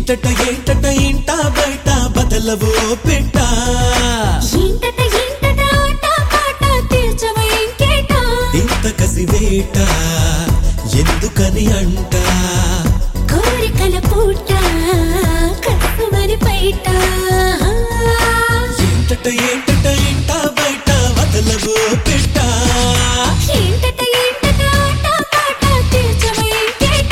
ఏంటట ఏంటట ఇంట బయట బదలవో పెట్ట ఏంటట ఏంటట ఆట పాట తీర్చవ ఇంకేట ఇంత కసివేట ఎందుకని అంట కోరికల పూట కట్టుమని బయట ఏంటట ఏంటట ఇంట బయట బదలవో పెట్ట ఏంటట ఏంటట ఆట పాట తీర్చవ ఇంకేట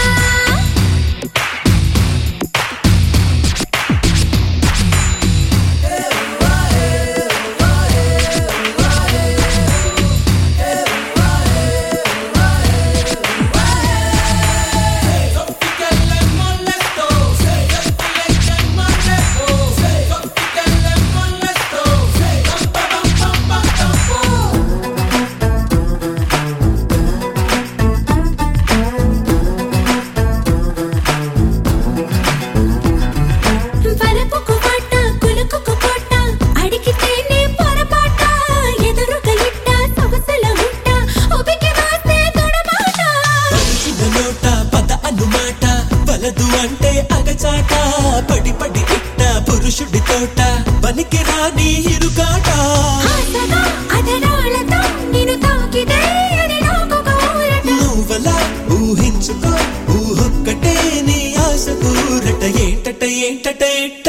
వలపుకు పట్ట కులుకుకు పట్ట అడిగితేనే పొరపాట ఎదురుగా ఇట్ట సొగసుల ముట్ట ఉబికి వాస్తే తొడమాట పలికిన నోట పద అనుమాట వలదు అంటే అగచాట పడి పడి ఇట్ట పురుషుడి తోట పనికి రాని ఇరుకాట ఆశగా అధరాలతో నిన్ను తాకితే అది నాకు కౌరట నువ్వలా ఊహించుకో ఊహొక్కటే నీ ఆశ కూరట ఏంటట ఏంటట ఎట్ట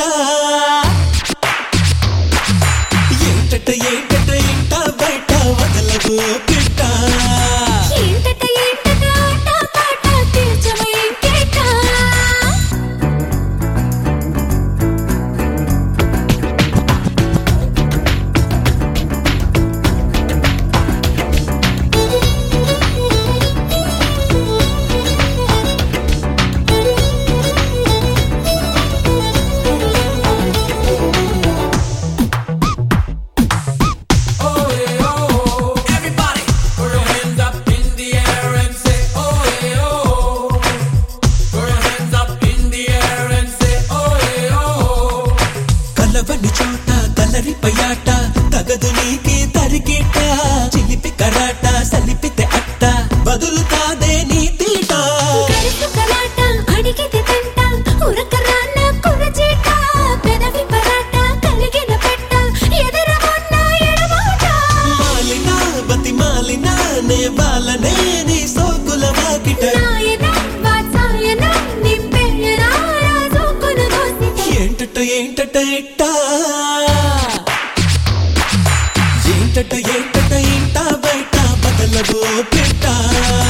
ఏంటట ఏంటట ఇంట బయట వదలవు పిట్ట ఏంటట ఏంటట ఆట పాట తీర్చవ ఇంకేట Everybody, put your hands up in the air and say, oh yeah, oh. Put your hands up in the air and say, oh yeah, oh. కలవని చోట కలరి పయాట తగదు నీకి తరిగిట చిలిపి కరాట సలిపితే అట్ట బదులుతాదే నీ తీట కరుసు కలాట అడిగితే తంట ఉరకరాన్న కురచేట పెదవి పరాట కలిగిన పెట్ట ఎదుర ఉన్న ఎడమాట మాలిన బతి మాలిన నే బాలనే నీ సోకుల వాకిట నాయన వాత్సాయన నింపెయ్యన రాజుకున దోసిట ఏంటట ఏంటట ఎట్ట ఏంటట ఏంటట ఇంట బయట బదలవో పెట్ట